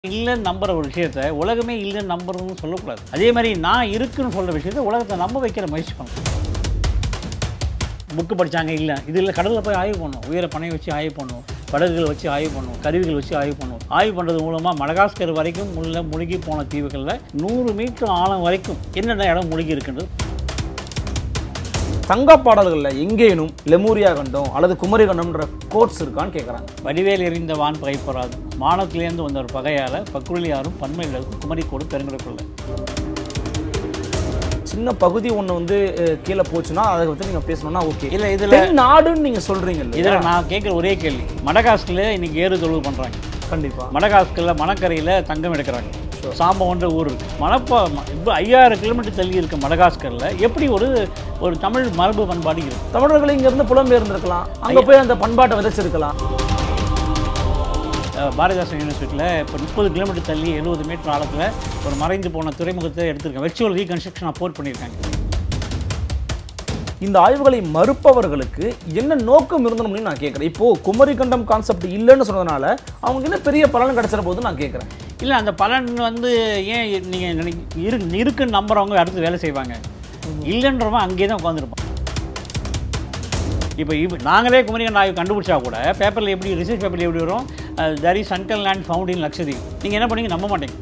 இல்லைன்னு நம்புற ஒரு விஷயத்த உலகமே இல்லைன்னு நம்புறதுன்னு சொல்லக்கூடாது அதே மாதிரி நான் இருக்குன்னு சொல்ற விஷயத்த உலகத்தை நம்ப வைக்கிற முயற்சி பண்ணணும் புக்கு படிச்சாங்க இல்லை இது இல்லை கடலில் போய் ஆய்வு பண்ணணும் உயிரை பணைய வச்சு ஆய்வு பண்ணணும் படகுகள் வச்சு ஆய்வு பண்ணணும் கருவிகள் வச்சு ஆய்வு பண்ணணும் ஆய்வு பண்ணுறது மூலமாக மடகாஸ்கர் வரைக்கும் உள்ள முழுகி போன தீவுகளில் நூறு மீட்டர் ஆழம் வரைக்கும் என்னென்ன இடம் முழுகி இருக்கின்றது சங்க பாடல்களில் எங்கேனும் லெமூரியா கண்டம் அல்லது குமரி கண்டம்ன்ற கோட்ஸ் இருக்கான்னு கேட்குறாங்க வடிவேல் எறிந்த வான் பகைப்படாது மானத்திலேருந்து வந்த ஒரு பகையால் பக்குருளியாரும் பன்மையிலும் குமரிக்கோடு பெருங்கடக்குள்ள சின்ன பகுதி ஒன்று வந்து அஹ், கீழே போச்சுன்னா அதை பற்றி நீங்கள் பேசணும்னா ஓகே இல்லை இதில் தென் நாடுன்னு நீங்கள் சொல்கிறீங்க இல்லையா இதில் நான் கேட்குற ஒரே கேள்வி மடகாஸ்கில் இன்னைக்கு ஏறு தொழுவு பண்ணுறாங்க கண்டிப்பாக மடகாஸ்கில் மணக்கரையில் தங்கம் எடுக்கிறாங்க சாம்பவன்ற ஊர் இருக்கு மணப்பா இப்போ ஐயாயிரம் கிலோமீட்டர் தள்ளி இருக்க மடகாஸ்கரில் எப்படி ஒரு ஒரு தமிழ் மரபு பண்பாடு இருக்கு தமிழர்கள் இங்கேருந்து புலம்பெயர்ந்திருக்கலாம் அங்கே போய் அந்த பண்பாட்டை விதைச்சிருக்கலாம் அஹ் பாரதிதாசன் யூனிவர்சிட்டியில் இப்போ முப்பது கிலோமீட்டர் தள்ளி எழுபது மீட்டர் ஆழத்தில் ஒரு மறைந்து போன துறைமுகத்தை எடுத்திருக்காங்க வெர்ச்சுவல் ரீகன்ஸ்ட்ரக்ஷன் அப்போர்ட் பண்ணியிருக்காங்க இந்த ஆய்வுகளை மறுப்பவர்களுக்கு என்ன நோக்கம் இருந்தணும்னு நான் கேட்குறேன் இப்போ குமரி கண்டம் கான்செப்ட் இல்லைன்னு சொன்னதுனால அவங்களுக்கு என்ன பெரிய பலன் கிடைச்சிட போது நான் கேட்குறேன் இல்லை அந்த பலன் வந்து ஏன் நீங்கள் நினை இரு இருக்குன்னு நம்புறவங்க அடுத்து வேலை செய்வாங்க இல்லைன்றவன் அங்கேயே தான் உட்காந்துருப்பான் இப்போ இப்போ நாங்களே குமரிகண்ட ஆய்வு கண்டுபிடிச்சா கூட பேப்பரில் எப்படி ரிசர்ச் பேப்பரில் எப்படி வரும் தர் இஸ் அன்டல் லேண்ட் ஃபவுண்ட் இன் லக்ஷதீப் நீங்கள் என்ன பண்ணீங்க நம்ப மாட்டீங்க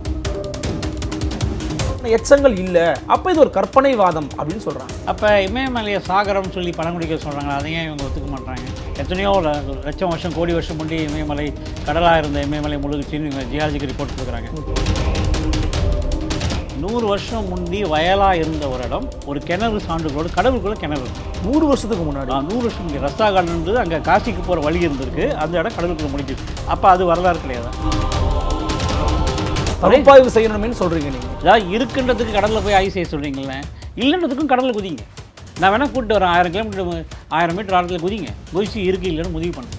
எச்சங்கள் இல்லை அப்போ இது ஒரு கற்பனை வாதம் அப்படின்னு சொல்கிறாங்க அப்போ இமயமலையை சாகரம்னு சொல்லி பழங்குடிகள் சொல்கிறாங்க அதையும் இவங்க ஒத்துக்க மாட்டாங்க எத்தனையோ ல- லட்சம் வருஷம் கோடி வருஷம் முன்னாடி இமயமலை கடலாக இருந்த இமயமலை முழுகுச்சின்னு இவங்க ஜியாலஜிக்கு ரிப்போர்ட் கொடுக்குறாங்க நூறு வருஷம் முந்தி வயலாக இருந்த ஒரு இடம் ஒரு கிணறு சான்றுகளோடு கடவுளுக்குள்ள கிணறு இருக்கு. நூறு வருஷத்துக்கு முன்னாடி ஆ, நூறு வருஷம் இங்கே ரஸ்தா கார்டன் இருந்தது அங்கே காசிக்கு போகிற வழி இருந்திருக்கு அந்த இடம் கடலுக்குள்ள முடிஞ்சிது அப்போ அது வரலாறு கிடையாது பகுப்பாய்வு செய்யணும்னு சொல்கிறீங்க நீங்கள் அதாவது இருக்குன்றதுக்கு கடலில் போய் ஆய்வு செய்ய சொல்கிறீங்களே இல்லைன்றதுக்கும் கடலில் குதிங்க நான் வேணால் கூப்பிட்டு வரேன் ஆயிரம் கிலோமீட்டர் ஆயிரம் மீட்டர் ஆழத்தில் குதிங்க குதிச்சு இருக்கு இல்லைன்னு முடிவு பண்ணுங்க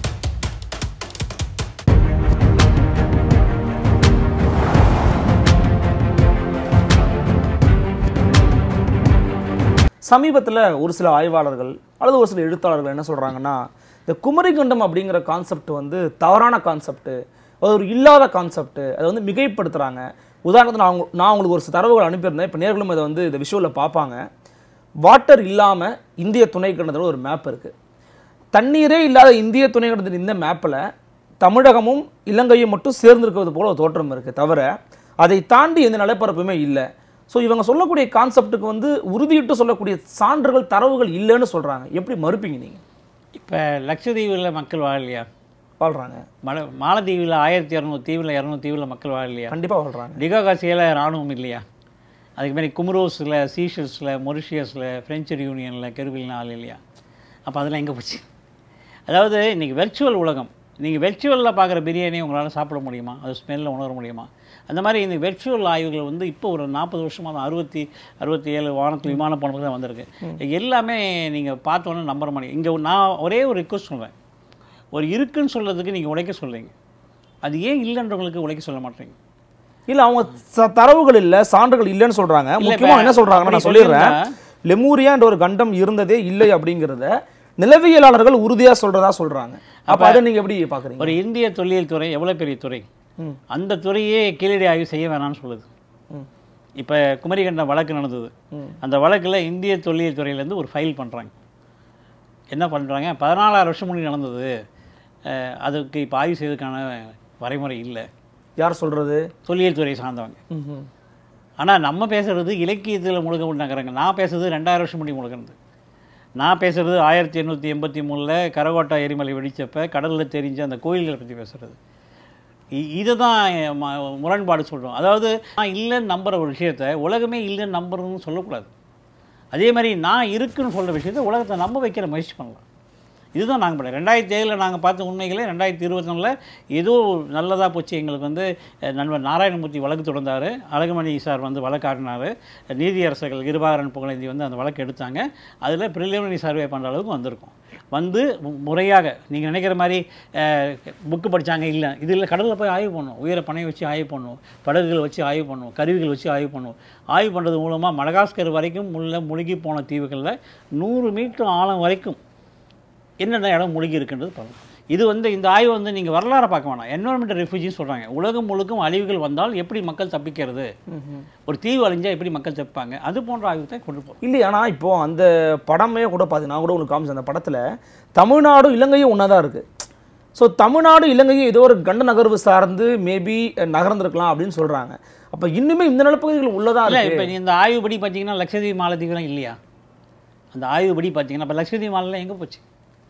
சமீபத்தில் ஒரு சில ஆய்வாளர்கள் அல்லது ஒரு சில எழுத்தாளர்கள் என்ன சொல்கிறாங்கன்னா இந்த குமரிகண்டம் அப்படிங்கிற கான்செப்ட் வந்து தவறான கான்செப்ட் அது ஒரு இல்லாத கான்செப்ட் அதை வந்து மிகைப்படுத்துகிறாங்க உதாரணத்துக்கு நான் உங்க- நான் உங்களுக்கு ஒரு சில தரவுகள் அனுப்பியிருந்தேன் இப்போ நேர்களும் இதை வந்து இந்த விஷுவலில் பார்ப்பாங்க வாட்டர் இல்லாமல் இந்திய துணைக்கண்டத்தில் ஒரு மேப் இருக்குது தண்ணீரே இல்லாத இந்திய துணைக்கண்டத்தின் இந்த மேப்பில் தமிழகமும் இலங்கையும் மட்டும் சேர்ந்திருக்கிறது போல ஒரு தோற்றம் இருக்குது தவிர அதை தாண்டி எந்த நிலப்பரப்புமே இல்லை ஸோ இவங்க சொல்லக்கூடிய கான்செப்ட்டுக்கு வந்து உறுதியிட்டு சொல்லக்கூடிய சான்றுகள் தரவுகள் இல்லைன்னு சொல்கிறாங்க எப்படி மறுப்பீங்க நீங்கள் இப்போ லட்சத்தீவில் மக்கள் வாழலையா வாழ்கிறாங்க மலை மாலத்தீவில் ஆயிரத்தி இரநூறு தீவில் இரநூறு தீவில் மக்கள் வாழலையா கண்டிப்பாக வாழ்கிறாங்க டிகாகாசியில் ராணுவம் இல்லையா அதுக்கு மாதிரி குமரோஸில் சீஷல்ஸில் மொரிஷியஸில் ஃப்ரெஞ்சு யூனியனில் கெருவில்னு ஆள் இல்லையா அப்போ அதெல்லாம் எங்கே போச்சு அதாவது இன்றைக்கி வெர்ச்சுவல் உலகம் நீங்கள் வெர்ச்சுவலில் பார்க்குற பிரியாணி உங்களால் சாப்பிட முடியுமா அது ஸ்மெல்லில் உணர முடியுமா அந்த மாதிரி இந்த வெர்ச்சுவல் ஆய்வுகள் வந்து இப்போ ஒரு நாற்பது வருஷமாக தான் அறுபத்தி அறுபத்தி ஏழு வானத்தில் விமான போனது தான் வந்திருக்கு எல்லாமே நீங்கள் பார்த்தோன்னே நம்புற மாட்டீங்க இங்கே நான் ஒரே ஒரு ரிக்வஸ்ட் சொல்கிறேன் ஒரு இருக்குன்னு சொல்கிறதுக்கு நீங்கள் உடைக்க சொல்கிறீங்க அது ஏன் இல்லைன்றவங்களுக்கு உடைக்க சொல்ல மாட்டேங்க இல்லை அவங்க ச- தரவுகள் இல்லை சான்றுகள் இல்லைன்னு சொல்கிறாங்க இல்ல, முக்கியமாக இப்ப என்ன சொல்கிறாங்கன்னா நான் அப்படி சொல்லிடுறேன் சொல்லியிருந்தா- லெமூரியான்ற ஒரு கண்டம் இருந்ததே இல்லை அப்படிங்கிறத நிலவியலாளர்கள் உறுதியாக சொல்கிறதா சொல்கிறாங்க அப்போ அதை நீங்கள் எப்படி பார்க்குறீங்க ஒரு இந்திய தொல்லியல் துறை எவ்வளோ பெரிய துறை ம். அந்த துறையே கீழடி ஆய்வு செய்ய வேணாம்னு சொல்லுது ம். இப்போ குமரிகண்டம் வழக்கு நடந்தது ம். அந்த வழக்கில் இந்திய தொல்லியல் துறையிலேருந்து ஒரு ஃபைல் பண்ணுறாங்க என்ன பண்ணுறாங்க பதினாலாயிரம் வருஷம் முன்னாடி நடந்தது அஹ், அதுக்கு இப்போ ஆய்வு செய்வதற்கான வரைமுறை இல்லை யார் சொல்கிறது தொல்லியல் துறை சார்ந்தவங்க ம் ஆனால் நம்ம பேசுகிறது இலக்கியத்தில் முழுக்க உண்டாக்குறாங்க நான் பேசுறது ரெண்டாயிரம் வருஷம் முன்னாடி முழுக்கிறது நான் பேசுகிறது ஆயிரத்தி எண்ணூற்றி எண்பத்தி மூணில் கரகோட்டா எரிமலை வெடிச்சப்ப கடலில் தெரிஞ்ச அந்த கோயில்களை பற்றி பேசுகிறது இதை தான் ம- முரண்பாடு சொல்கிறோம் அதாவது நான் இல்லைன்னு நம்புற ஒரு விஷயத்த உலகமே இல்லைன்னு நம்புறதுன்னு சொல்லக்கூடாது அதே மாதிரி நான் இருக்குன்னு சொல்கிற விஷயத்த உலகத்தை நம்ப வைக்கிற முயற்சி பண்ணலாம் இதுதான் நாங்கள் பண்ண ரெண்டாயிரத்தி ஏழில் நாங்கள் பார்த்த உண்மைகளே ரெண்டாயிரத்தி இருபத்தொன்னில் ஏதோ நல்லதாக போச்சு எங்களுக்கு வந்து அஹ், நண்பர் நாராயணமூர்த்தி வழக்கு தொடர்ந்தார் அழகுமணி சார் வந்து வழக்காடினார் நீதியரசர்கள் கிருபாகரன் புகழேந்தி வந்து அந்த வழக்கு எடுத்தாங்க அதில் ப்ரிலிமினரி சர்வே பண்ணுற அளவுக்கு வந்திருக்கும் வந்து மு- முறையாக நீங்கள் நினைக்கிற மாதிரி புக்கு படிச்சாங்க இல்லை இது இல்லை கடலில் போய் ஆய்வு பண்ணணும் உயிரை பணைய வச்சு ஆய்வு பண்ணணும் படகுகள் வச்சு ஆய்வு பண்ணணும் கருவிகள் வச்சு ஆய்வு பண்ணணும் ஆய்வு பண்ணுறது மூலமாக மடகாஸ்கர் வரைக்கும் உள்ள முழுகி போன தீவுகளில் நூறு மீட்டர் ஆழம் வரைக்கும் என்னென்ன இடம் முழுகி இருக்குன்றது பார்க்கணும் இது வந்து இந்த ஆய்வு வந்து நீங்கள் வரலாறை பார்க்க வேணாம் என்வரன்மெண்டல் ரெஃப்யூஜின்னு சொல்கிறாங்க உலகம் முழுக்கும் அழிவுகள் வந்தால் எப்படி மக்கள் தப்பிக்கிறது ஒரு தீவு அழிஞ்சா எப்படி மக்கள் தப்பிப்பாங்க அது போன்ற ஆய்வு தான் கொண்டு போகிறோம் இல்லையா ஆனால் இப்போ அந்த படமே கூட பார்த்து நான் கூட உங்களுக்கு காமிச்சேன் அந்த படத்தில் தமிழ்நாடும் இலங்கையும் ஒன்றா தான் இருக்குது ஸோ தமிழ்நாடு இலங்கையும் ஏதோ ஒரு கண்ட நகர்வு சார்ந்து மேபி நகர்ந்திருக்கலாம் அப்படின்னு சொல்கிறாங்க அப்போ இன்னுமே இந்த நிலப்பகுதிகள் உள்ளதா இல்லை இருக்கு இப்போ இந்த ஆய்வுபடி பார்த்தீங்கன்னா லட்சதீப் மாலத்தீவுலாம் இல்லையா அந்த ஆய்வுபடி பார்த்தீங்கன்னா இப்போ லட்சதீப் மாலெலாம் எங்கே போச்சு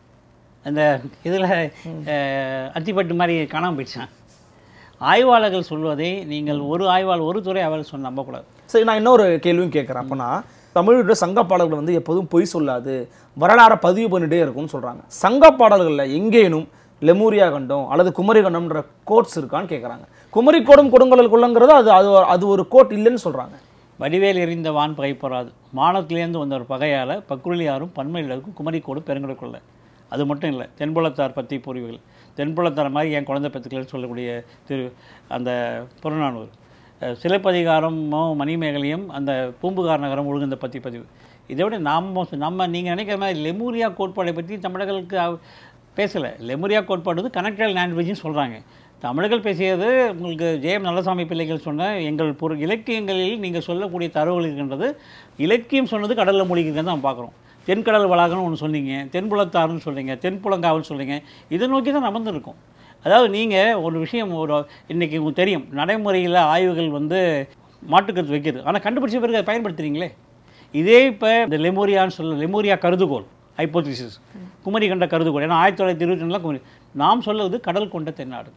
அந்த இதில் அத்திப்பட்டு மாதிரி காணாமல் போயிடுச்சான் ஆய்வாளர்கள் சொல்வதை நீங்கள் ஒரு ஆய்வாளர் ஒரு துறை ஆய்வாளர் சொன்ன நம்பக்கூடாது சரி நான் இன்னொரு கேள்வியும் கேட்குறேன் அப்போனா தமிழுடைய சங்க பாடல்கள் வந்து எப்போதும் பொய் சொல்லாது வரலாறை பதிவு பண்ணிட்டே இருக்கும்னு சொல்கிறாங்க சங்க பாடல்களில் எங்கேனும் லெமூரியா கண்டம் அல்லது குமரி கண்டம்ன்ற கோட்ஸ் இருக்கான்னு கேட்குறாங்க குமரி கோடும் கொடுங்கடல் கொள்ளங்கிறது அது அது ஒரு- அது ஒரு கோட் இல்லைன்னு சொல்கிறாங்க வடிவேல் எறிந்த வான் பகை பொறாது மானத்திலேருந்து வந்த ஒரு பகையால் பக்குருளியாரும் பன்மையிலருக்கும் குமரிக்கோடு பெருங்கடற்கொள்ள அது மட்டும் இல்லை தென்புலத்தார் பற்றி பொறிவுகள் தென்புலத்தார் மாதிரி என் குழந்தை பத்துக்கள்னு சொல்லக்கூடிய திரு அந்த புறநானூறு அஹ் சிலப்பதிகாரமோ மணிமேகலையும் அந்த பூம்புகார் நகரம் ஒழுங்குந்த பற்றி பதிவு இதை விட நாம நம்ம நீங்கள் நினைக்கிற மாதிரி லெமூரியா கோட்பாடை பற்றி தமிழர்களுக்கு அவ- பேசலை லெமுரியா கோட்பாடு வந்து கனெக்டட் லாங்குவேஜ்னு சொல்கிறாங்க தமிழர்கள் பேசியது உங்களுக்கு ஜெயம் நல்லசாமி பிள்ளைகள் சொன்ன எங்கள் பொரு இலக்கியங்களில் நீங்கள் சொல்லக்கூடிய தரவுகள் இருக்கின்றது இலக்கியம் சொன்னது கடலில் மூழ்கிக்கிறது நம்ம பார்க்குறோம் தென்கடல் வளாகம்னு ஒன்று சொன்னீங்க தென்புலத்தாறுன்னு சொல்றீங்க தென்புலங்காவல்னு சொல்றீங்க இதை நோக்கி தான் நடந்துருக்கும் அதாவது நீங்கள் ஒரு விஷயம் ஒரு இன்றைக்கி உங்களுக்கு தெரியும் நடைமுறையில் ஆய்வுகள் வந்து மாட்டுக்கருத்து வைக்கிறது ஆனால் கண்டுபிடிச்ச பிறகு அதை பயன்படுத்துறீங்களே இதே இப்போ இந்த லெமோரியான்னு சொல்ல லெமோரியா கருதுகோள் ஹைப்போதிசிஸ் குமரி கண்ட கருதுகோள் ஏன்னா ஆயிரத்தி தொள்ளாயிரத்தி இருபத்தி ரெண்டில் குமரி நாம் சொல்லுவது கடல் கொண்ட தென்னாடு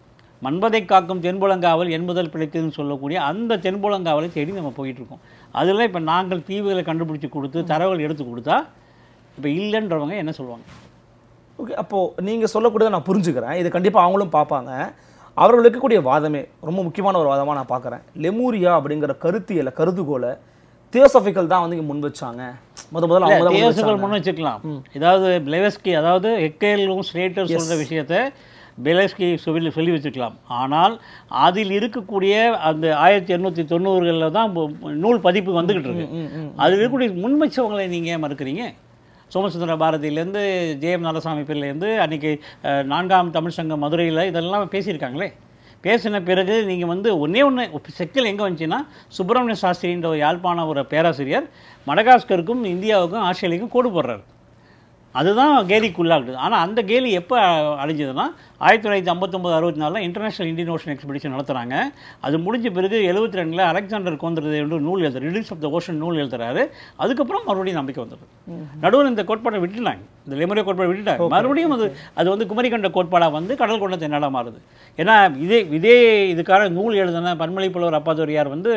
மண்பதை காக்கும் தென்புலங்காவல் என்பதல் பிழைத்ததுன்னு சொல்லக்கூடிய அந்த தென்புலங்காவலை தேடி நம்ம போயிட்டு இருக்கோம் அதில் இப்போ நாங்கள் தீவுகளை கண்டுபிடிச்சி கொடுத்து தரவுகள் எடுத்து கொடுத்தா இப்போ இல்லைன்றவங்க என்ன சொல்லுவாங்க ஓகே அப்போது நீங்கள் சொல்லக்கூடியதை நான் புரிஞ்சுக்கிறேன் இது கண்டிப்பாக அவங்களும் பார்ப்பாங்க அவர்கள் வைக்கக்கூடிய வாதமே ரொம்ப முக்கியமான ஒரு வாதமாக நான் பார்க்குறேன் லெமூரியா அப்படிங்கிற கருத்தியலை கருதுகோலை தியோசபிக்கல் தான் வந்து இங்கே முன் வச்சாங்க முத முதல்ல அவங்க தான் முன் தேசங்கள் வச்சாங்க. முன் வச்சுக்கலாம் ஏதாவது பிளெவஸ்கி அதாவது எக்கேலும் ஸ்லேட்டர் சொல்கிற விஷயத்த பெலஸ்கி சொல்லி சொல்லி வச்சுக்கலாம் ஆனால் அதில் இருக்கக்கூடிய அந்த ஆயிரத்தி எண்ணூற்றி தொண்ணூறுகளில் தான் பு- நூல் பதிப்பு வந்துக்கிட்டு இருக்கு அதில் இருக்கக்கூடிய முன் வச்சவங்களை நீங்கள் ஏன் மறுக்கிறீங்க சோமசுந்தர பாரதியிலேருந்து ஜெயம் நல்லசாமி பிள்ளைலேருந்து அன்றைக்கி நான்காம் தமிழ் சங்கம் மதுரையில் இதெல்லாம் பேசியிருக்காங்களே பேசின பிறகு நீங்கள் வந்து ஒன்றே ஒன்று செக்கில் எங்கே வந்துச்சுன்னா சுப்பிரமணிய சாஸ்திரின்ற ஒரு யாழ்ப்பாண ஒரு பேராசிரியர் மடகாஸ்கருக்கும் இந்தியாவுக்கும் ஆஸ்திரேலியாவுக்கும் கோடு போடுறாரு அதுதான் கேலிக்கு உள்ளாகுது ஆனால் அந்த கேலி எப்போ அழிஞ்சதுன்னா ஆயிரத்தி தொள்ளாயிரத்தி ஐம்பத்தொம்பது அறுபத்தி நாலில் இன்டர்நேஷனல் இந்தியன் ஓஷன் எக்ஸ்பிடிஷன் நடத்துகிறாங்க அது முடிஞ்ச பிறகு எழுபத்தி ரெண்டில் அலெக்சாண்டர் கோந்திரதை என்று நூல் எழுதுறாரு ரிலீஸ் ஆஃப் த ஓஷன் நூல் எழுதுறாரு அதுக்கப்புறம் மறுபடியும் நம்பிக்கை வந்துடுது நடுவில் இந்த கோட்பாடை விட்டுட்டாங்க இந்த லெமரிய கோட்பாடை விட்டுட்டாங்க மறுபடியும் அது அது வந்து குமரிக்கண்ட கோட்பாடாக வந்து கடல் கொண்ட தென்னாடாக மாறுது ஏன்னா இதே இதே இதுக்கான நூல் எழுதின பன்மொழி புலவர் அப்பாதுரியார் வந்து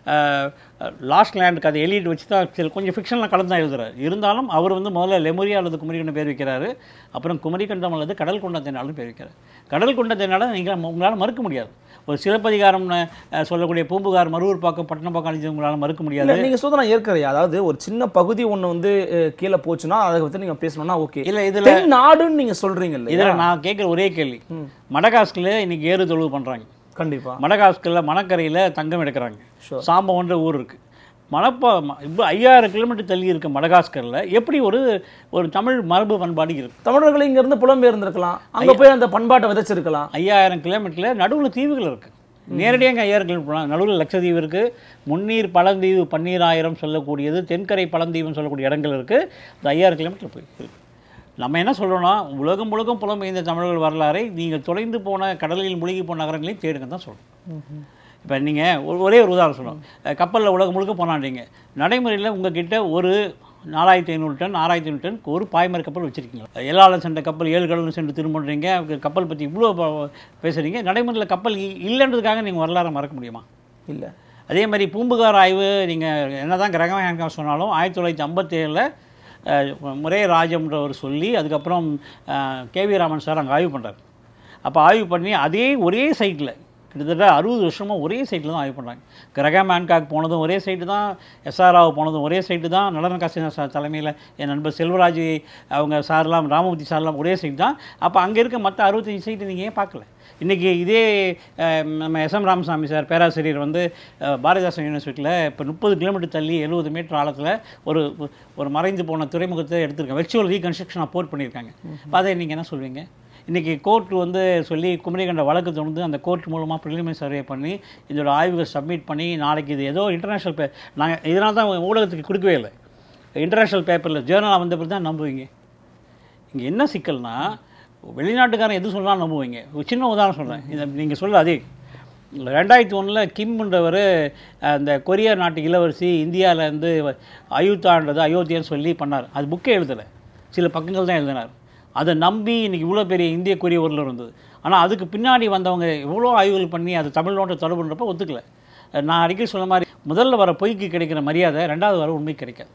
லாஸ்ட் லேண்ட் கதை எலிட் வச்சு தான் சில கொஞ்சம் ஃபிக்ஷனில் கலந்து தான் எழுதுறாரு இருந்தாலும் அவர் வந்து முதல்ல லெமோரியா அல்லது குமரிக்கண்டம் பேர் வைக்கிறாரு அப்புறம் குமரிக்கண்டம் அல்லது கடல் கொண்ட தென்னாடும் பேர் வைக்கிறார் கடல் கொண்ட தென்னாட நீங்கள் உங்களால் மறுக்க முடியாது ஒரு சிலப்பதிகாரம்னு அஹ், சொல்லக்கூடிய பூம்புகார் மருவூர் பாக்கம் பட்டணப்பாக்கம் அழிஞ்சது உங்களால் மறுக்க முடியாது இல்லை நீங்கள் சொல்ல நான் ஏற்கறையா அதாவது ஒரு சின்ன பகுதி ஒன்று வந்து அஹ், கீழே போச்சுன்னா அதை பற்றி நீங்கள் பேசணும்னா ஓகே இல்லை இதில் தென் நாடுன்னு நீங்கள் சொல்கிறீங்க இல்லையா இதில் நான் கேட்குற ஒரே கேள்வி மடகாஸ்கில் இன்னைக்கு ஏறு தொழுவு பண்ணுறாங்க கண்டிப்பாக மடகாஸ்கில் மணக்கரையில் தங்கம் எடுக்கிறாங்க Sure. சாம்பவன்ற ஊர் இருக்குது மணப்பா இப்போ ஐயாயிரம் கிலோமீட்டர் தள்ளி இருக்க மடகாஸ்கரில் எப்படி ஒரு ஒரு தமிழ் மரபு பண்பாடு இருக்குது தமிழர்கள் இங்கேருந்து புலம்பெயர்ந்திருக்கலாம் அங்கே போய் அந்த பண்பாட்டை விதைச்சிருக்கலாம் ஐயாயிரம் கிலோமீட்டரில் நடுவில் தீவுகள் இருக்குது நேரடியாக இங்கே ஐயாயிரம் கிலோமீட்டர் போகலாம் நடுவில் லட்சத்தீவு இருக்குது முன்னீர் பழந்தீவு பன்னீராயிரம் சொல்லக்கூடியது தென்கரை பழந்தீவுன்னு சொல்லக்கூடிய இடங்கள் இருக்குது இந்த ஐயாயிரம் கிலோமீட்டர் போய் இருக்கு. நம்ம என்ன சொல்கிறோன்னா உலகம் முழுக்கம் புலம்பெயர்ந்த தமிழர்கள் வரலாறை நீங்கள் தொலைந்து போன கடலில் மூழ்கி போன நகரங்களையும் தேடுங்க தான் சொல்கிறோம் இப்போ நீங்கள் ஒரே ஒரு உதாரணம் சொல்லுவோம் கப்பலில் உலகம் முழுக்க போனான்றீங்க நடைமுறையில் உங்ககிட்ட ஒரு நாலாயிரத்தி ஐநூறு டன் ஆறாயிரத்தி ஐநூறு டன் ஒரு பாய்மர கப்பல் வச்சுருக்கீங்க எல்லாரும் சென்ற கப்பல் ஏழு கடலும் சென்று திரும்புறீங்க கப்பல் பற்றி இவ்வளோ ப- பேசுகிறீங்க நடைமுறையில் கப்பல் இ- இல்லைன்றதுக்காக நீங்கள் வரலாறை மறக்க முடியுமா இல்லை அதே மாதிரி பூம்புகார் ஆய்வு நீங்கள் என்ன தான் கிரகம ஹேங்காம் சொன்னாலும் ஆயிரத்தி தொள்ளாயிரத்தி ஐம்பத்தேழில் முரே ராஜம்ன்றவர் சொல்லி அதுக்கப்புறம் கேவி ராமன் சார் அங்கே ஆய்வு பண்ணுறாரு அப்போ ஆய்வு பண்ணி அதே ஒரே சைட்டில் கிட்டத்தட்ட அறுபது வருஷமாக ஒரே சைட்டில் தான் ஆய்வு பண்ணுறாங்க கிரகம் ஹேன்காக் போனதும் ஒரே சைட்டு தான் எஸ்ஆர்ஆவ் போனதும் ஒரே சைட்டு தான் நடன காசினா சார் தலைமையில் என் நண்பர் செல்வராஜ் அவங்க சார்லாம் ராமமூர்த்தி சார்லாம் ஒரே சைட் தான் அப்போ அங்கே இருக்க மற்ற அறுபத்தஞ்சு சைட்டு நீங்கள் ஏன் பார்க்கல இன்றைக்கி இதே அஹ், நம்ம எஸ் எம் ராமசாமி சார் பேராசிரியர் வந்து அஹ், பாரதிதாசன் யூனிவர்சிட்டியில் இப்போ முப்பது கிலோமீட்டர் தள்ளி எழுபது மீட்டர் ஆழத்தில் ஒரு ஒரு மறைந்து போன துறைமுகத்தை எடுத்திருக்காங்க வெர்ச்சுவல் ரீகன்ஸ்ட்ரக்ஷன் போர்ட் பண்ணியிருக்காங்க அப்ப அதை நீங்கள் என்ன சொல்வீங்க இன்றைக்கி கோர்ட் வந்து சொல்லி குமரிகண்ட வழக்கு தொடர்ந்து அந்த கோர்ட் மூலமாக ப்ரிலிமினரி சர்வே பண்ணி இதோட ஆய்வுகள் சப்மிட் பண்ணி நாளைக்கு இது ஏதோ இன்டர்நேஷ்னல் பே நாங்கள் இதனால தான் ஊடகத்துக்கு கொடுக்கவே இல்லை இன்டர்நேஷ்னல் பேப்பரில் ஜேர்னல் வந்த பிறகு தான் நம்புவீங்க இங்கே என்ன சிக்கல்னா வெளிநாட்டுக்காரன் எது சொன்னாலும் நம்புவீங்க ஒரு சின்ன உதாரணம் சொல்கிறேன் இதை நீங்கள் சொல்ல அதே ரெண்டாயிரத்தி ஒன்றில் கிம்ன்றவர் அந்த கொரியா நாட்டு இளவரசி இந்தியாவிலேருந்து அயோத்தான்றது அயோத்தியான்னு சொல்லி பண்ணார் அது புக்கே எழுதலை சில பக்கங்கள் தான் எழுதினார் அதை நம்பி இன்னைக்கு இவ்வளோ பெரிய இந்திய கொரிய உருள் இருந்தது ஆனால் அதுக்கு பின்னாடி வந்தவங்க எவ்வளோ ஆய்வுகள் பண்ணி அது தமிழ்நாட்டை தொடர்புன்றப்ப ஒத்துக்கல நான் அடிக்கடி சொன்ன மாதிரி முதல்ல வர பொய்க்கு கிடைக்கிற மரியாதை ரெண்டாவது வர உண்மை கிடைக்காது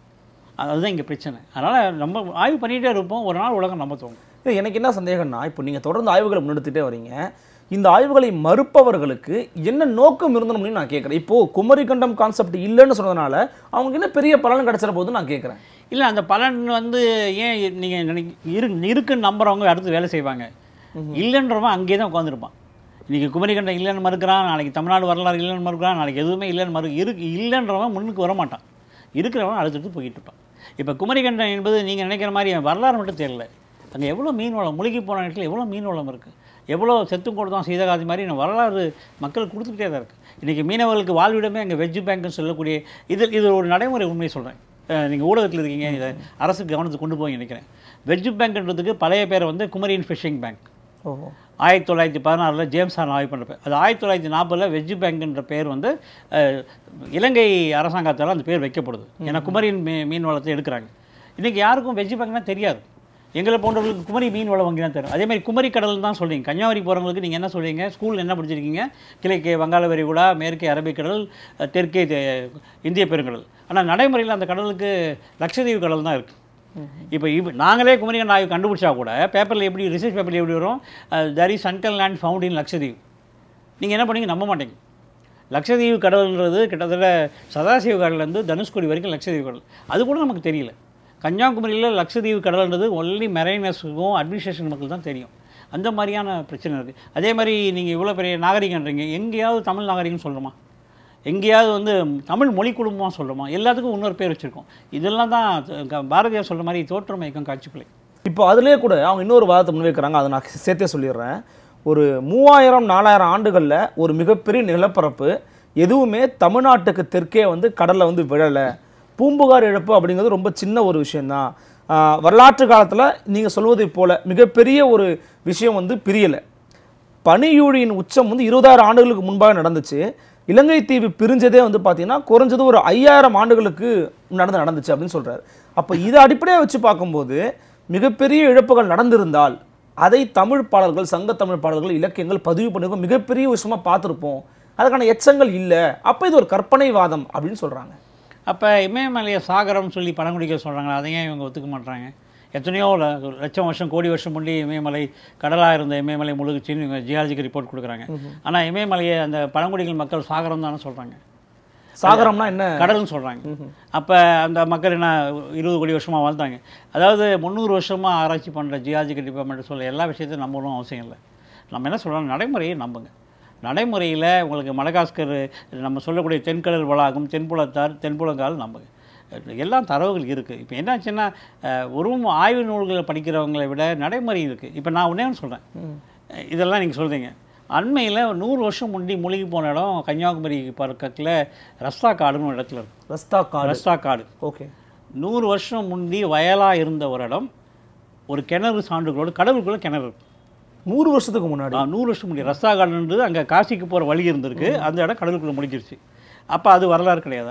அதுதான் இங்கே பிரச்சனை அதனால் நம்ம ஆய்வு பண்ணிகிட்டே இருப்போம் ஒரு நாள் உலகம் நம்ப தோணும் இல்லை எனக்கு என்ன சந்தேகம்னா இப்போ நீங்கள் தொடர்ந்து ஆய்வுகளை முன்னெடுத்துட்டே வரீங்க இந்த ஆய்வுகளை மறுப்பவர்களுக்கு என்ன நோக்கம் இருந்தணும்னு நான் கேட்குறேன் இப்போ குமரிக்கண்டம் கான்செப்ட் இல்லைன்னு சொன்னதுனால அவங்களுக்கு என்ன பெரிய பலன் கிடைச்சிட போகுதுன்னு நான் கேட்குறேன் இல்லை அந்த பலன் வந்து ஏன் நீங்கள் நினைக்க இரு இருக்குன்னு நம்புறவங்க அடுத்து வேலை செய்வாங்க இல்லைன்றவன் அங்கேயே தான் உட்காந்துருப்பான் இன்றைக்கி குமரிக்கண்டம் இல்லைன்னு மறுக்கிறான் நாளைக்கு தமிழ்நாடு வரலாறு இல்லைன்னு மறுக்கிறான் நாளைக்கு எதுவுமே இல்லைன்னு மறு இருக்கு இல்லைன்றவன் முன்னுக்கு வர மாட்டான் இருக்கிறவன் அடுத்தடுத்து போய்கிட்டு இருப்பான் இப்போ குமரிக்கண்டம் என்பது நீங்கள் நினைக்கிற மாதிரி வரலாறு மட்டும் தெரியல அங்கே எவ்வளோ மீன் வளம் முழுகி போன இடத்துல எவ்வளோ மீன் வளம் இருக்குது எவ்வளோ செத்தும் கொடுத்தோம் சீதகாதி மாதிரி நம்ம வரலாறு மக்கள் கொடுத்துக்கிட்டே தான் இருக்குது இன்றைக்கி மீனவர்களுக்கு வாழ்விடமே அங்கே வெஜ் பேங்க்னு சொல்லக்கூடிய இது இது ஒரு நடைமுறை உண்மை சொல்கிறேன் நீங்கள் ஊடகத்தில் இருக்கீங்க இதை அரசு கவனத்துக்கு கொண்டு போய் நினைக்கிறேன் வெஜ் பேங்க்ன்றதுக்கு பழைய பேர் வந்து குமரின் ஃபிஷிங் பேங்க் ஓஹோ ஆயிரத்தி தொள்ளாயிரத்தி பதினாறில் ஜேம்ஸ் ஆன் ஆய்வு பண்ணுறப்ப அது ஆயிரத்தி தொள்ளாயிரத்தி நாற்பதில் வெஜ் பேங்க்ன்ற பேர் வந்து அஹ், இலங்கை அரசாங்கத்தால் அந்த பேர் வைக்கப்படுது ஏன்னா குமரியின் மீ மீன் வளத்தை எடுக்கிறாங்க இன்றைக்கி யாருக்கும் வெஜ் பேங்க்னா தெரியாது எங்களை போன்றவர்களுக்கு குமரி மீன் வளம் வங்கி தான் தெரியும் அதே மாதிரி குமரி கடல் தான் சொல்றீங்க கன்னியாகுமரி போகிறவங்களுக்கு நீங்கள் என்ன சொல்றீங்க ஸ்கூல் என்ன படிச்சிருக்கீங்க கிழக்கே வங்காள விரிகுடா மேற்கே அரபிக்கடல் அஹ், தெற்கே தெ- இந்திய பெருங்கடல் ஆனால் நடைமுறையில் அந்த கடலுக்கு லட்சத்தீவு கடல் தான் இருக்குது இப்போ இப்போ நாங்களே குமரிகண்ட ஆய்வு கண்டுபிடிச்சா கூட பேப்பரில் எப்படி ரிசர்ச் பேப்பரில் எப்படி வரும் தர் இஸ் அன்கல் லேண்ட் ஃபவுண்ட் இன் லட்சத்தீவு நீங்கள் என்ன பண்ணீங்க நம்ப மாட்டீங்க லட்சத்தீவு கடல்ன்றது கிட்டத்தட்ட சதாசிவ கடல்லேருந்து தனுஷ்கோடி வரைக்கும் லட்சத்தீவு கடல் அது கூட நமக்கு தெரியல கன்னியாகுமரியில் லட்சத்தீவு கடல்ன்றது ஒன்லி மெரைனர்ஸுக்கும் அட்மினிஸ்ட்ரேஷன் மக்கள் தான் தெரியும் அந்த மாதிரியான பிரச்சனை இருக்குது அதே மாதிரி நீங்கள் இவ்வளோ பெரிய நாகரிகன்றீங்க எங்கேயாவது தமிழ் நாகரிகம் சொல்கிறோமா எங்கேயாவது வந்து தமிழ் மொழி குடும்பமாக சொல்கிறோமா எல்லாத்துக்கும் இன்னொரு பேர் வச்சுருக்கோம் இதெல்லாம் தான் க- பாரதியார் சொல்கிற மாதிரி தோற்றம் மயக்கம் காட்சிப்பிள்ளை இப்போ அதுலேயே கூட அவங்க இன்னொரு வாதத்தை முன்வைக்கிறாங்க அதை நான் சேர்த்தே சொல்லிடுறேன் ஒரு மூவாயிரம் நாலாயிரம் ஆண்டுகளில் ஒரு மிகப்பெரிய நிலப்பரப்பு எதுவுமே தமிழ்நாட்டுக்கு தெற்கே வந்து கடலில் வந்து விழலை பூம்புகார் இழப்பு அப்படிங்கிறது ரொம்ப சின்ன ஒரு விஷயம்தான் ஆஹ் வரலாற்று காலத்தில் நீங்கள் சொல்வதைப் போல மிகப்பெரிய ஒரு விஷயம் வந்து பிரியலை பனியூழியின் உச்சம் வந்து இருபதாயிரம் ஆண்டுகளுக்கு முன்பாக நடந்துச்சு இலங்கை தீவு பிரிஞ்சதே வந்து பார்த்தீங்கன்னா குறைஞ்சது ஒரு ஐயாயிரம் ஆண்டுகளுக்கு நடந்து நடந்துச்சு அப்படின்னு சொல்றாரு அப்போ இதை அடிப்படையாக வச்சு பார்க்கும்போது மிகப்பெரிய இழப்புகள் நடந்திருந்தால் அதை தமிழ் பாடல்கள் சங்க தமிழ் பாடல்கள் இலக்கியங்கள் பதிவு பண்ணிருக்கோம் மிகப்பெரிய விஷயமா பார்த்துருப்போம் அதுக்கான எச்சங்கள் இல்லை அப்போ இது ஒரு கற்பனை வாதம் அப்படின்னு சொல்றாங்க அப்போ இமயமலையை சாகரம்னு சொல்லி பழங்குடிக்க சொல்கிறாங்க அதை ஏன் இவங்க ஒத்துக்க மாட்டாங்க எத்தனையோ ல- லட்சம் வருஷம் கோடி வருஷம் முன்னாடி இமயமலை கடலாக இருந்த இமயமலை முழுகுச்சின்னு இவங்க ஜியாலஜிக்கு ரிப்போர்ட் கொடுக்குறாங்க ஆனால் இமயமலையை அந்த பழங்குடிகள் மக்கள் சாகரம் தானே சொல்கிறாங்க சாகரம்னா என்ன கடல்னு சொல்கிறாங்க அப்போ அந்த மக்கள் என்ன இருபது கோடி வருஷமாக வாழ்ந்தாங்க அதாவது முந்நூறு வருஷமாக ஆராய்ச்சி பண்ணுற ஜியாலஜிக்கல் டிபார்ட்மெண்ட் சொல்ல எல்லா விஷயத்தையும் நம்பணும் அவசியம் இல்லை நம்ம என்ன சொல்கிறோம் நடைமுறையை நம்புங்க நடைமுறையில் உங்களுக்கு மடகாஸ்கர் நம்ம சொல்லக்கூடிய தென்கடல் வளாகம் தென்புலத்தார் தென்புலங்கால் நம்புங்க எல்லாம் தரவுகள் இருக்குது இப்போ என்னாச்சுன்னா அஹ், ஒரு ஆய்வு நூல்களை படிக்கிறவங்களை விட நடைமுறை இருக்குது இப்போ நான் ஒன்றே ஒன்று சொல்கிறேன் இதெல்லாம் நீங்கள் சொல்கிறீங்க அண்மையில் நூறு வருஷம் முன்னாடி மூழ்கி போன இடம் கன்னியாகுமரி பக்கத்தில் ரஸ்தா காடுன்னு ஒரு இடத்துல இருக்கு ரஸ்தா காடு ரஸ்தா காடு ஓகே நூறு வருஷம் முந்தி வயலாக இருந்த ஒரு இடம் ஒரு கிணறு சான்றுகளோடு கடவுளுக்குள்ள கிணறு இருக்கு நூறு வருஷத்துக்கு முன்னாடி ஆ, நூறு வருஷம் முன்னாடி ரஸ்தா காடுன்றது அங்கே காசிக்கு போகிற வழி இருந்திருக்கு அந்த இடம் கடலுக்குள்ளே முடிஞ்சிருச்சு அப்போ அது வரலாறு கிடையாதா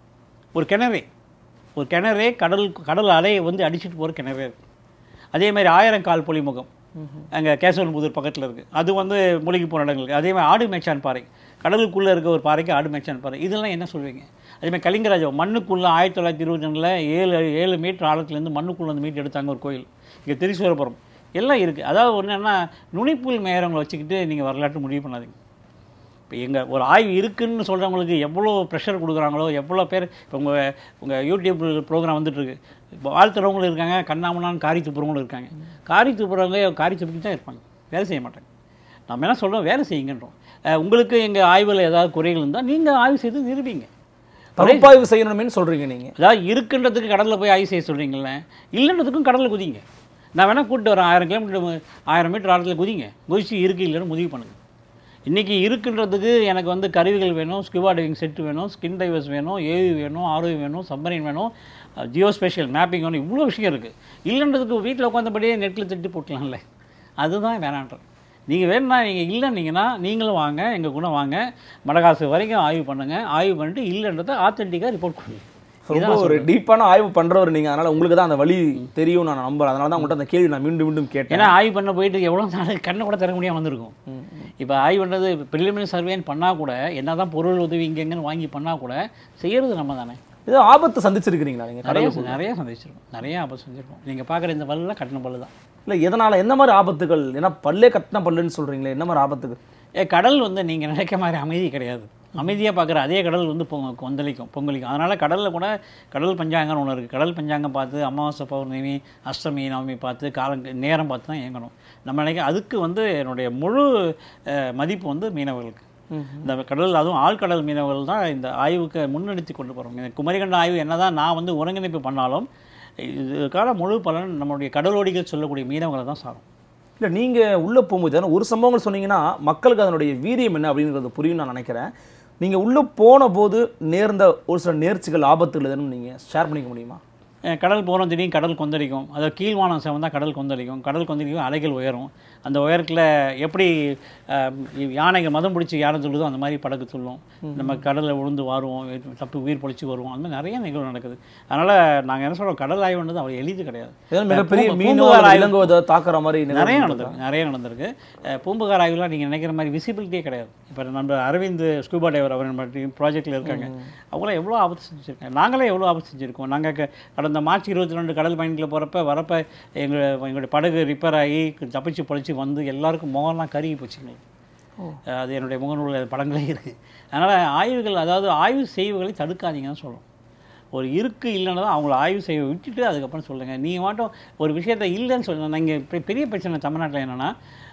ஒரு கிணறே ஒரு கிணறே கடல் கடல் அலையை வந்து அடிச்சிட்டு போகிற கிணறே இருக்கு அதே மாதிரி ஆயிரம் கால் பொலிமுகம் அங்கே கேசவன்புதூர் பக்கத்தில் இருக்குது அது வந்து மூழ்கி போன இடங்களுக்கு அதே மாதிரி ஆடு மேய்ச்சான் பாறை கடலுக்குள்ளே இருக்க ஒரு பாறைக்கு ஆடு மேய்ச்சான் பாறை இதெல்லாம் என்ன சொல்வீங்க அதே மாதிரி கலிங்கராஜா மண்ணுக்குள்ளே ஆயிரத்தி தொள்ளாயிரத்தி இருபத்தி ரெண்டில் ஏழு ஏழு மீட்டர் ஆழத்துலேருந்து மண்ணுக்குள்ளே வந்து மீட் எடுத்தாங்க ஒரு கோயில் இங்கே திருச்சூரபுரம் எல்லாம் இருக்குது அதாவது ஒன்று என்னன்னா நுனிப்புல் மேயறவங்களை வச்சுக்கிட்டு நீங்கள் வரலாற்று முடிவு பண்ணாதீங்க இப்போ எங்கள் ஒரு ஆய்வு இருக்குன்னு சொல்கிறவங்களுக்கு எவ்வளோ ப்ரெஷர் கொடுக்குறாங்களோ எவ்வளோ பேர் இப்போ உங்கள் உங்கள் யூடியூப் ப்ரோக்ராம் வந்துட்டுருக்கு இப்போ வாழ்த்துறவங்களும் இருக்காங்க கண்ணாமண்ணான்னு காரி துப்புறவங்களும் இருக்காங்க காரி துப்புறவங்க காரி துப்பிட்டு தான் இருப்பாங்க வேலை செய்ய மாட்டாங்க நம்ம என்ன சொல்கிறோம் வேலை செய்யுங்கன்றோம் அஹ் உங்களுக்கு எங்கள் ஆய்வில் ஏதாவது குறைகள் இருந்தால் நீங்கள் ஆய்வு செய்து நிரூபிங்க பகுப்பாய்வு செய்யணுமேன்னு சொல்றீங்க நீங்க அதாவது இருக்குன்றதுக்கு கடலில் போய் ஆய்வு செய்ய சொல்கிறீங்களே இல்லைன்றதுக்கும் கடலில் குதிங்க நான் வேணால் கூப்பிட்டு வரேன் ஆயிரம் கிலோமீட்டர் ஆயிரம் மீட்டர் ஆழத்தில் குதிங்க குதிச்சு இருக்கு இல்லைன்னு முடிவு பண்ணுங்க இன்றைக்கி இருக்குன்றதுக்கு எனக்கு வந்து கருவிகள் வேணும் ஸ்கியூபா டைவிங் செட் வேணும் ஸ்கின் டைவர்ஸ் வேணும் ஏவி வேணும் ஆர்ஓவி வேணும் சப்மரின் வேணும் ஜியோ ஸ்பெஷல் மேப்பிங் வேணும் இவ்வளோ விஷயம் இருக்குது இல்லைன்றதுக்கு வீட்டில் உட்காந்தபடியே நெட்டில் தட்டி போட்டலாம்ல அதுதான் வேணான்றது நீங்கள் வேணும்னா நீங்கள் இல்லைன்னீங்கன்னா நீங்களும் வாங்க எங்கள் கூட வாங்க மடகாசு வரைக்கும் ஆய்வு பண்ணுங்கள் ஆய்வு பண்ணிட்டு இல்லைன்றதை ஆத்தென்டிக்காக ரிப்போர்ட் பண்ணுங்க ரொம்ப ஒரு டீப்பான ஆய்வு பண்றவர் நீங்க அதனால உங்களுக்கு தான் அந்த வழி தெரியும் நான் நம்புறேன் அதனால தான் உங்கள்கிட்ட அந்த கேள்வி நான் மீண்டும் மீண்டும் கேட்டேன் ஏன்னா ஆய்வு பண்ண போயிட்டு எவ்வளோ நாள் கண்ணை கூட திறக்க முடியாம வந்திருக்கும் இப்போ ஆய்வு பண்ணுறது ப்ரிலிமினரி சர்வேன்னு பண்ணால் கூட என்ன தான் பொருள் உதவி இங்கெங்கன்னு வாங்கி பண்ணால் கூட செய்கிறது நம்ம தானே இது ஆபத்து சந்திச்சிருக்கிறீங்களா நீங்க நிறைய கடவுள் நிறைய சந்திச்சிருக்கோம் நிறைய ஆபத்து செஞ்சிருக்கோம் நீங்கள் பார்க்குற இந்த பல்லுலாம் கட்டின பல்லு தான் இல்ல எதனால என்ன மாதிரி ஆபத்துகள் ஏன்னா பல்லே கட்டின பல்லுன்னு சொல்றீங்களே என்ன மாதிரி ஆபத்துகள் ஏ கடல் வந்து நீங்கள் நினைக்க மாதிரி அமைதி கிடையாது அமைதியாக பார்க்குற அதே கடல் வந்து பொங்க கொந்தளிக்கும் பொங்கலிக்கும் அதனால் கடலில் கூட கடல் பஞ்சாங்கம்னு ஒன்று இருக்குது கடல் பஞ்சாங்கம் பார்த்து அமாவாசை பௌர்ணமி அஷ்டமி நவமி பார்த்து காலம் நேரம் பார்த்து தான் இயங்கணும் நம்ம நினைக்க அதுக்கு வந்து என்னுடைய முழு அஹ், மதிப்பு வந்து மீனவர்களுக்கு இந்த கடல் அதுவும் ஆழ்கடல் மீனவர்கள் தான் இந்த ஆய்வுக்கு முன்னெடுத்து கொண்டு போகிறோம் இந்த குமரிகண்ட ஆய்வு என்னதான் நான் வந்து ஒருங்கிணைப்பு பண்ணாலும் இதுக்கான முழு பலன் நம்மளுடைய கடலோடிகள் சொல்லக்கூடிய மீனவர்களை தான் சாரும் இல்ல நீங்க உள்ள போகும்போது ஏன்னா ஒரு சம்பவங்கள் சொன்னீங்கன்னா மக்களுக்கு அதனுடைய வீரியம் என்ன அப்படிங்கிறது புரியும் நான் நினைக்கிறேன் நீங்க உள்ள போன போது நேர்ந்த ஒரு சில நேர்ச்சிகள் ஆபத்துகள் எதுன்னு நீங்க ஷேர் பண்ணிக்க முடியுமா அஹ் கடல் போகிறோம் திடீர்னு கடல் கொந்தளிக்கும் அதாவது கீழ்வானம் சேவம் தான் கடல் கொந்தளிக்கும் கடல் கொந்தளிக்கும் அலைகள் உயரும் அந்த உயரத்தில் எப்படி அஹ், யானைகள் மதம் பிடிச்சி யானை சொல்லுதோ அந்த மாதிரி படகு சொல்லும் நம்ம கடலில் விழுந்து வாருவோம் தப்பி உயிர் பொழிச்சு வருவோம் அந்த மாதிரி நிறைய நிகழ்வு நடக்குது அதனால் நாங்கள் என்ன சொல்கிறோம் கடல் ஆய்வுன்றது அவ்வளோ எளிது கிடையாது ஏதாவது மிகப்பெரிய பூம்பு- மீனோ பூம்புகார் ஆய்வு- விலங்கோ ஏதாவது தாக்குற மாதிரி நிகழ்வு நிறைய இருக்கா? நடந்திருக்கு நிறைய நடந்திருக்கு அஹ் பூம்புகார் ஆய்வுலாம் நீங்கள் நினைக்கிற மாதிரி விசிபிலிட்டியே கிடையாது இப்போ நம்ம அரவிந்த் ஸ்கூபா டைவர் அவர் நம்ம ப்ராஜெக்ட்டில் இருக்காங்க அவங்களாம் எவ்வளோ ஆபத்து செஞ்சுருக்காங்க நாங்களே எவ்வளோ ஆபத்து செஞ்சுருக்கோம் நாங்கள் கடந்த மார்ச் இருபத்தி ரெண்டு கடல் பயணிக்கில் போகிறப்ப வரப்ப எங்கள் எங்களுடைய படகு ரிப்பேர் ஆகி தப்பிச்சு பொழைச்சி வந்து எல்லாருக்கும் முகம்லாம் கருகி போச்சுங்க அஹ் அது என்னுடைய முகநூலில் படங்களே இருக்குது அதனால் ஆய்வுகள் அதாவது ஆய்வு செய்வுகளை தடுக்காதீங்கன்னு சொல்லுவோம் ஒரு இருக்கு இல்லைன்னா தான் அவங்கள ஆய்வு செய்ய விட்டுட்டு அதுக்கப்புறம் சொல்லுங்கள் நீங்கள் மட்டும் ஒரு விஷயத்த இல்லைன்னு சொல்லுங்கள் நீங்கள் பெரிய பிரச்சனை தமிழ்நாட்டில் என்னென்னா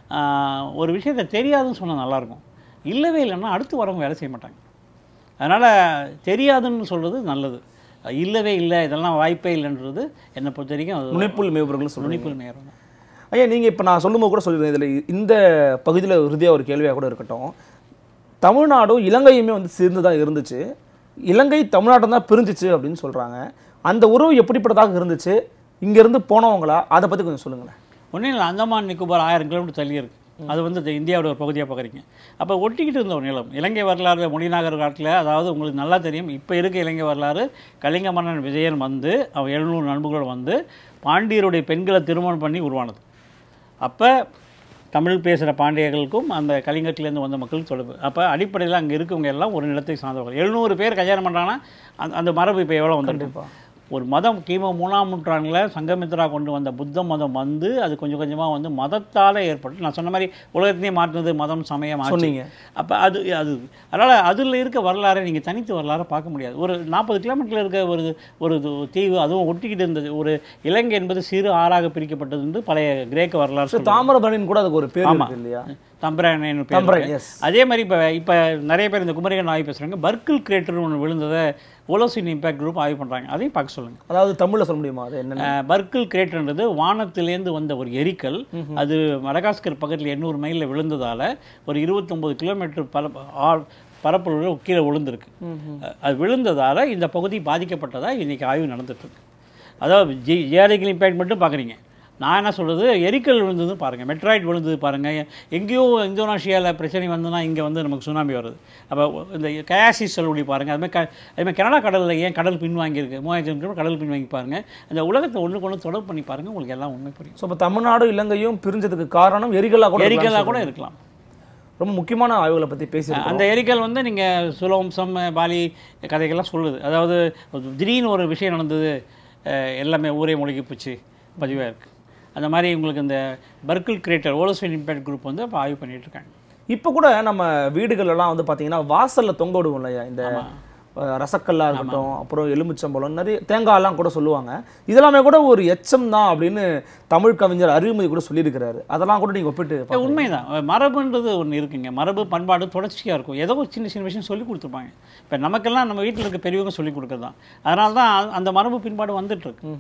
ஒரு விஷயத்த தெரியாதுன்னு சொன்னால் நல்லாயிருக்கும் இல்லவே இல்லைன்னா அடுத்து வரவங்க வேலை செய்ய மாட்டாங்க அதனால் தெரியாதுன்னு சொல்கிறது நல்லது இல்லவே இல்லை இதெல்லாம் வாய்ப்பே இல்லைன்றது என்னை பொறுத்த வரைக்கும் அது முனைப்புள் மேய்ப்பர்கள் சொல்றீங்க நுனிப்புல் நேரம் தான் ஐயா நீங்க இப்ப நான் சொல்லும்போது கூட சொல்லியிருந்தேன் இதுல இந்த பகுதியில இறுதியா ஒரு கேள்வியா கூட இருக்கட்டும் தமிழ்நாடும் இலங்கையுமே வந்து சேர்ந்து தான் இருந்துச்சு இலங்கை தமிழ்நாட்டை தான் பிரிஞ்சிச்சு அப்படின்னு சொல்றாங்க அந்த உறவு எப்படிப்பட்டதாக இருந்துச்சு இங்க இருந்து போனவங்களா அதை பத்தி கொஞ்சம் சொல்லுங்களேன் ஒன்றும் இல்லை அந்தமான் நிக்கோபார் ஆயிரம் கிலோமீட்டர் தள்ளி இருக்கு அது வந்து இந்த இந்தியாவோட ஒரு பகுதியாக பார்க்குறீங்க அப்போ ஒட்டிக்கிட்டு இருந்த ஒரு நிலம் இலங்கை வரலாறு மொழிநாகர் காலத்தில் அதாவது உங்களுக்கு நல்லா தெரியும் இப்போ இருக்க இலங்கை வரலாறு கலிங்க மன்னன் விஜயன் வந்து அவன் எழுநூறு நண்பர்களோட வந்து பாண்டியருடைய பெண்களை திருமணம் பண்ணி உருவானது அப்போ தமிழ் பேசுகிற பாண்டியர்களுக்கும் அந்த கலிங்கத்திலேருந்து வந்த மக்களுக்கும் தொடர்பு அப்போ அடிப்படையில் அங்கே இருக்கவங்க எல்லாம் ஒரு நிலத்தை சார்ந்தவர்கள் எழுநூறு பேர் கல்யாணம் பண்ணுறாங்கன்னா அந்த அந்த மரபு இப்போ எவ்வளோ வந்துருக்கு ஒரு மதம் கிமு மூணாம் நூற்றாண்டில் சங்கமித்ரா கொண்டு வந்த புத்த மதம் வந்து அது கொஞ்சம் கொஞ்சமாக வந்து மதத்தால் ஏற்பட்டு நான் சொன்ன மாதிரி உலகத்தையே மாற்றினது மதம் சமயம் ஆட்சி சொன்னீங்க அப்போ அது அது அதனால் அதில் இருக்க வரலாறை நீங்கள் தனித்து வரலாறை பார்க்க முடியாது ஒரு நாற்பது கிலோமீட்டரில் இருக்க ஒரு ஒரு து- தீவு அதுவும் ஒட்டிக்கிட்டு இருந்தது ஒரு இலங்கை என்பது சிறு ஆறாக பிரிக்கப்பட்டது என்று பழைய கிரேக்க வரலாறு சொல்லுது. தாமிரபரணின்னு கூட அதுக்கு ஒரு பேர் ஆமா. இருக்கு இல்லையா தம்பராயன் பேர் தம்பரன் இருக்கு. எஸ் அதே மாதிரி இப்போ இப்போ நிறைய பேர் இந்த குமரிகன் ஆய்வு பேசுகிறாங்க பர்க்கிள் கிரேட்டர் ஒன்று விழுந்ததை ஓலோசின் இம்பாக்ட் குரூப் ஆய்வு பண்ணுறாங்க அதையும் பார்க்க சொல்லுங்கள் அதாவது தமிழ்ல சொல்ல முடியுமா அது என்னன்னு பர்க்கிள் கிரேட்டர்ன்றது வானத்திலேருந்து வந்த ஒரு எரிக்கல் அது மடகாஸ்கர் பக்கத்தில் எண்ணூறு மைலில் விழுந்ததால் ஒரு இருபத்தொம்போது கிலோமீட்டர் பர ஆ- பரப்பளவு கீழே விழுந்திருக்கு அஹ் அது விழுந்ததால் இந்த பகுதி பாதிக்கப்பட்டதா இன்றைக்கி ஆய்வு நடந்துட்டு இருக்கு அதாவது ஜி ஜியாலஜிக்கல் இம்பேக்ட் மட்டும் பார்க்குறீங்க நான் என்ன சொல்கிறது எரிக்கல் விழுந்தது பாருங்கள் மெட்ராய்ட் விழுந்தது பாருங்கள் எங்கேயோ இந்தோனேஷியாவில் பிரச்சனை வந்ததுன்னா இங்கே வந்து நமக்கு சுனாமி வருது அப்போ இந்த கயாசிஸ் சொல்லி பாருங்கள் அதுமாதிரி க அதுமாதிரி கனடா கடலில் ஏன் கடல் பின்வாங்கியிருக்கு மூவாயிரத்தி கிலோமீட்டர் கடல் பின்வாங்கி பாருங்கள் அந்த உலகத்தை ஒன்றுக்கு ஒன்று தொடர்பு பண்ணி பாருங்கள் உங்களுக்கு எல்லாம் உண்மை புரியும் ஸோ இப்போ தமிழ்நாடும் இலங்கையும் பிரிஞ்சதுக்கு காரணம் எரிகலா கூட எரிக்கலாக இருக்கலாம்னு கூட சொல்றீங்க. இருக்கலாம் ரொம்ப முக்கியமான ஆய்வுகளை பத்தி பேசியிருக்கோம் அந்த எரிக்கல் வந்து நீங்கள் சுலவம்சம் பாலி கதைகள்லாம் சொல்லுது அதாவது திடீர்னு ஒரு விஷயம் நடந்தது அஹ், எல்லாமே ஊரே முழுகி போச்சு பதிவாக இருக்குது அந்த மாதிரி உங்களுக்கு இந்த பர்க்கிள் கிரேட்டர் ஓலோஸ்வன் இம்பேக்ட் குரூப் வந்து இப்போ ஆய்வு பண்ணிட்டு இருக்காங்க இப்போ கூட நம்ம வீடுகள் எல்லாம் வந்து பாத்தீங்கன்னா வாசல்ல தொங்க விடுவோம் இல்லையா இந்த அஹ், ரசக்கல்லா இருக்கட்டும் அப்புறம் எலுமிச்சம்பழம் நிறைய தேங்காயெல்லாம் கூட சொல்லுவாங்க இதெல்லாமே கூட ஒரு எச்சம் தான் அப்படின்னு தமிழ் கவிஞர் அறிவுமதி கூட சொல்லியிருக்கிறாரு அதெல்லாம் கூட நீங்க ஒப்பிட்டு இல்ல, பாருங்க. உண்மைதான் மரபுன்றது ஒன்று இருக்குங்க மரபு பண்பாடு தொடர்ச்சியாக இருக்கும் ஏதோ ஒரு சின்ன சின்ன விஷயம் சொல்லி கொடுத்துருப்பாங்க இப்போ நமக்கெல்லாம் நம்ம வீட்டில் இருக்க பெரியவங்க சொல்லி கொடுக்குறது தான் அதனால தான் அந்த- அந்த மரபு பின்பாடு வந்துட்டு இருக்கு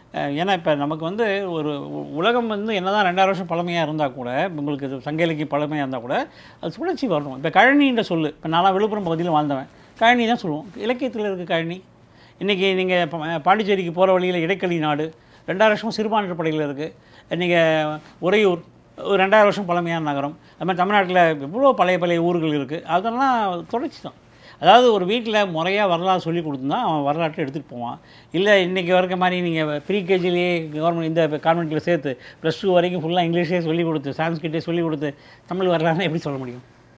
அஹ் ஏன்னா இப்போ நமக்கு வந்து ஒரு உ- உலகம் வந்து என்னதான் ரெண்டாயிரம் வருஷம் பழமையாக இருந்தால் கூட உங்களுக்கு இது சங்க இலக்கிய பழமையாக இருந்தால் கூட அது சுழற்சி வரணும் இப்போ கழனின்ற சொல்லு இப்போ நான்லாம் விழுப்புரம் பகுதியில் வாழ்ந்தவன் கழனி தான் சொல்லுவோம் இலக்கியத்தில் இருக்க கழனி இன்றைக்கி நீங்கள் பாண்டிச்சேரிக்கு போகிற வழியில் இடைக்களி நாடு ரெண்டாயிரம் வருஷம் சிறுபான்மை படையில் இருக்குது நீங்கள் உறையூர் ஒரு ரெண்டாயிரம் வருஷம் பழமையான நகரம் அது மாதிரி தமிழ்நாட்டில் எவ்வளோ பழைய பழைய ஊர்கள் இருக்குது அதெல்லாம் தொடர்ச்சி தான் அதாவது ஒரு வீட்டில் முறையாக வரலாறு சொல்லி கொடுத்துருந்தா அவன் வரலாற்றை எடுத்துகிட்டு போவான் இல்லை இன்றைக்கி வரைக்க மாதிரி நீங்கள் ப்ரீ கேஜிலேயே கவர்மெண்ட் இந்த கான்வென்ட்டில் சேர்த்து ப்ளஸ் டூ வரைக்கும் ஃபுல்லாக இங்கிலீஷே சொல்லி கொடுத்து சான்ஸ்கிரிட்டே சொல்லி கொடுத்து தமிழ் வரலாறுன்னு எப்படி சொல்ல முடியும்